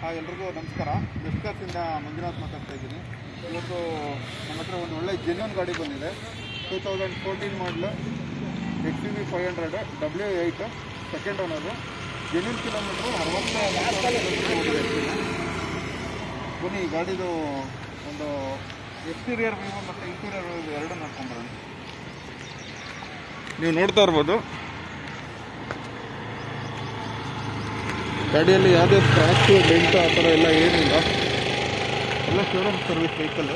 hi ಎಲ್ರಿಗೂ ನಮಸ್ಕಾರ ಡಿಸ್ಕಸ್ಸಿಂದ ಮಂಜುನಾಥ್ ಮಾತಾಡ್ತಾ ಇದ್ದೀನಿ ಇವತ್ತು ನಮ್ಮ ಹತ್ರ ಒಂದು ಒಳ್ಳೆ ಜೆನ್ಯೂನ್ ಗಾಡಿ ಬಂದಿದೆ two thousand fourteen model X U V five hundred W eight second owner genuine kilometre ಅರವತ್ತು ಬನ್ನಿ ಈ ಗಾಡಿದು ಒಂದು ಎಕ್ಸ್ಟೀರಿಯರ್ ವ್ಯೂ ಮತ್ತು ಇಂಟೀರಿಯರ್ ವ್ಯೂ ಎರಡು ನೋಡ್ಕೊಂಬರೋಣ ನೀವು ನೋಡ್ತಾ ಇರ್ಬೋದು ಗಾಡಿಯಲ್ಲಿ ಯಾವುದೇ ಸ್ಕ್ರಾಚು ಡೆಂಟು ಆ ಥರ ಎಲ್ಲ ಏನಿಲ್ಲ ಎಲ್ಲ ಶೋರೂಮ್ ಸರ್ವಿಸ್ ವೆಹಿಕಲ್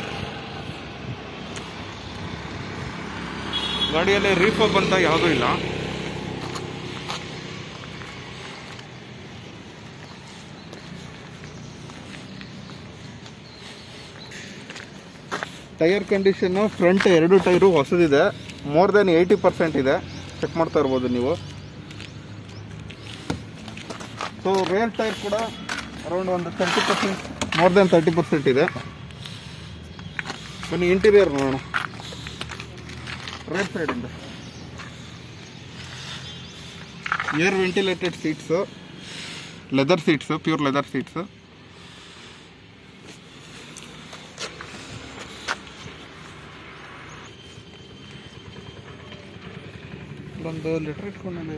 ಗಾಡಿಯಲ್ಲಿ ರೀಫಬ್ ಅಂತ ಯಾವುದೂ ಇಲ್ಲ ಟೈರ್ ಕಂಡೀಷನ್ನು ಫ್ರಂಟ್ ಎರಡು ಟೈರು ಹೊಸದಿದೆ ಮೋರ್ ದೆನ್ ಏಯ್ಟಿ ಪರ್ಸೆಂಟ್ ಇದೆ ಚೆಕ್ ಮಾಡ್ತಾ ಇರ್ಬೋದು ನೀವು ಸೊ ರೇರ್ ಟೈರ್ ಕೂಡ ಅರೌಂಡ್ ಒಂದು thirty percent more than thirty percent ಇದೆ ಬನ್ನಿ ಇಂಟೀರಿಯರ್ ನೋಡೋಣ ರೇರ್ ಸೈಡಿಂದ air ventilated seats leather seats pure leather seats ಒಂದು ಲೆಟ್ರ್ ಇಟ್ಕೊಂಡು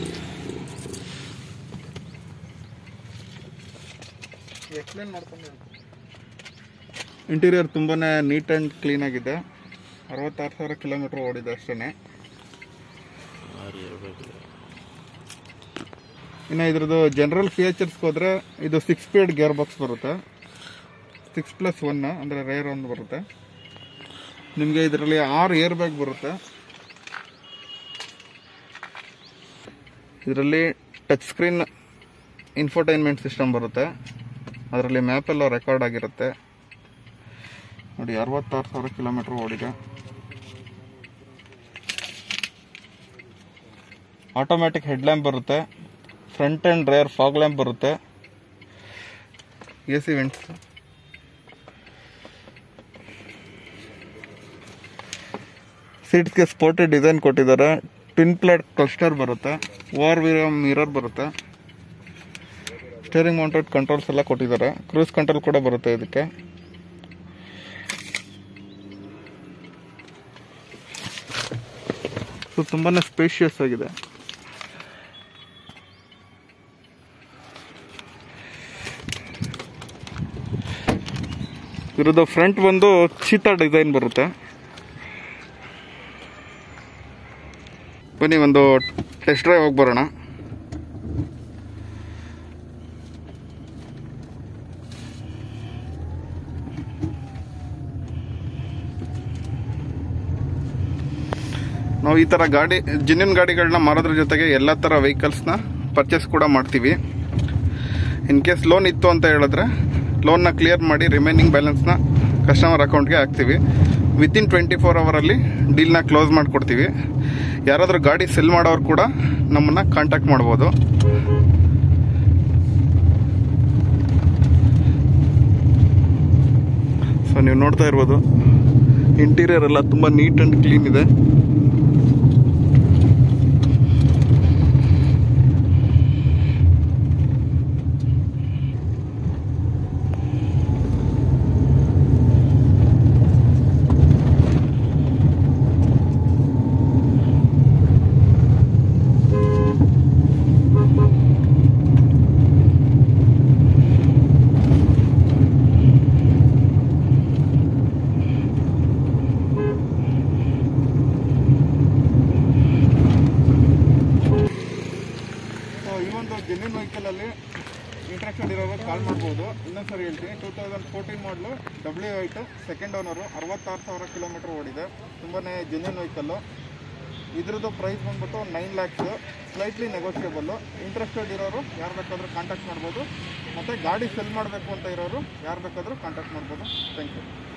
ಎಕ್ಸ್ಪ್ಲೇನ್ ಮಾಡ್ಕೊಂಡು ಇಂಟೀರಿಯರ್ ತುಂಬಾ ನೀಟ್ ಆ್ಯಂಡ್ ಕ್ಲೀನ್ ಆಗಿದೆ ಅರವತ್ತಾರು ಸಾವಿರ ಕಿಲೋಮೀಟ್ರ್ ಓಡಿದೆ ಅಷ್ಟೇ ಇನ್ನು ಇದ್ರದ್ದು ಜನರಲ್ ಫೀಚರ್ಸ್ಗೆ ಹೋದರೆ ಇದು ಸಿಕ್ಸ್ ಸ್ಪೀಡ್ ಗೇರ್ ಬಾಕ್ಸ್ ಬರುತ್ತೆ ಸಿಕ್ಸ್ ಪ್ಲಸ್ ಒನ್ ಅಂದರೆ ರೇರ್ ಒಂದು ಬರುತ್ತೆ ನಿಮಗೆ ಇದರಲ್ಲಿ ಆರು ಏರ್ ಬ್ಯಾಗ್ ಬರುತ್ತೆ ಇದರಲ್ಲಿ ಟಚ್ ಸ್ಕ್ರೀನ್ ಇನ್ಫೋಟೈನ್ಮೆಂಟ್ ಸಿಸ್ಟಮ್ ಬರುತ್ತೆ ಅದರಲ್ಲಿ ಮ್ಯಾಪ್ ಎಲ್ಲ ರೆಕಾರ್ಡ್ ಆಗಿರುತ್ತೆ ನೋಡಿ ಅರವತ್ತಾರು ಸಾವಿರ ಕಿಲೋಮೀಟ್ರ್ ಓಡಿದೆ ಆಟೋಮ್ಯಾಟಿಕ್ ಹೆಡ್ ಲ್ಯಾಂಪ್ ಬರುತ್ತೆ front and rear fog lamp ಬರುತ್ತೆ ಎ ಸಿ ವೆಂಟ್ಸ್ ಸೀಟ್ಸ್ಗೆ ಸ್ಪೋರ್ಟಿ ಡಿಸೈನ್ ಕೊಟ್ಟಿದ್ದಾರೆ ಟ್ವಿನ್ ಪ್ಲೇಟ್ ಕ್ಲಸ್ಟರ್ ಬರುತ್ತೆ ಓವರ್ ಮಿರರ್ ಬರುತ್ತೆ ಸ್ಟೇರಿಂಗ್ ಮೌಂಟೆಡ್ ಕಂಟ್ರೋಲ್ಸ್ ಎಲ್ಲ ಕೊಟ್ಟಿದ್ದಾರೆ ಕ್ರೂಸ್ ಕಂಟ್ರೋಲ್ ಕೂಡ ಬರುತ್ತೆ ಇದಕ್ಕೆ ಸೊ ತುಂಬಾ ಸ್ಪೇಷಿಯಸ್ ಆಗಿದೆ ಇರೋದು ಫ್ರಂಟ್ ಬಂದು ಚೀತಾ ಡಿಸೈನ್ ಬರುತ್ತೆ ಬನ್ನಿ ಒಂದು ಟೆಸ್ಟ್ ಡ್ರೈವ್ ಹೋಗಿ ಬರೋಣ ನಾವು ಈ ಥರ ಗಾಡಿ ಜಿನ್ನಿನ ಗಾಡಿಗಳನ್ನ ಮಾರೋದ್ರ ಜೊತೆಗೆ ಎಲ್ಲ ಥರ ವೆಹಿಕಲ್ಸ್ನ ಪರ್ಚೇಸ್ ಕೂಡ ಮಾಡ್ತೀವಿ ಇನ್ ಕೇಸ್ ಲೋನ್ ಇತ್ತು ಅಂತ ಹೇಳಿದ್ರೆ ಲೋನ್ನ ಕ್ಲಿಯರ್ ಮಾಡಿ ರಿಮೈನಿಂಗ್ ಬ್ಯಾಲೆನ್ಸ್ನ ಕಸ್ಟಮರ್ ಅಕೌಂಟ್ಗೆ ಹಾಕ್ತೀವಿ ವಿತಿನ್ ಟ್ವೆಂಟಿ ಫೋರ್ ಅವರಲ್ಲಿ ಡೀಲ್ನ ಕ್ಲೋಸ್ ಮಾಡಿಕೊಡ್ತೀವಿ ಯಾರಾದರೂ ಗಾಡಿ ಸೆಲ್ ಮಾಡೋರು ಕೂಡ ನಮ್ಮನ್ನು ಕಾಂಟ್ಯಾಕ್ಟ್ ಮಾಡ್ಬೋದು ಸೊ ನೀವು ನೋಡ್ತಾ ಇರ್ಬೋದು ಇಂಟೀರಿಯರ್ ಎಲ್ಲ ತುಂಬ ನೀಟ್ ಆ್ಯಂಡ್ ಕ್ಲೀನ್ ಇದೆ ಸೊ ಈ ಒಂದು ಜೆನ್ಯೂನ್ ವೆಹಿಕಲಲ್ಲಿ ಇಂಟ್ರೆಸ್ಟೆಡ್ ಇರೋರು ಕಾಲ್ ಮಾಡ್ಬೋದು ಇನ್ನೊಂದ್ಸರಿ ಹೇಳ್ತೀನಿ two thousand fourteen model W eight second owner ಅರವತ್ತಾರು ಸಾವಿರ ಕಿಲೋಮೀಟ್ರ್ ಓಡಿದೆ ತುಂಬಾ ಜೆನ್ಯೂನ್ ವೆಹಿಕಲ್ಲು ಇದ್ರದ್ದು ಪ್ರೈಸ್ ಬಂದ್ಬಿಟ್ಟು nine lakhs slightly negotiable interested ಇರೋರು ಯಾರು ಬೇಕಾದರೂ ಕಾಂಟ್ಯಾಕ್ಟ್ ಮಾಡ್ಬೋದು ಮತ್ತು ಗಾಡಿ ಸೆಲ್ ಮಾಡಬೇಕು ಅಂತ ಇರೋರು ಯಾರು ಬೇಕಾದರೂ ಕಾಂಟ್ಯಾಕ್ಟ್ ಮಾಡ್ಬೋದು ಥ್ಯಾಂಕ್ ಯು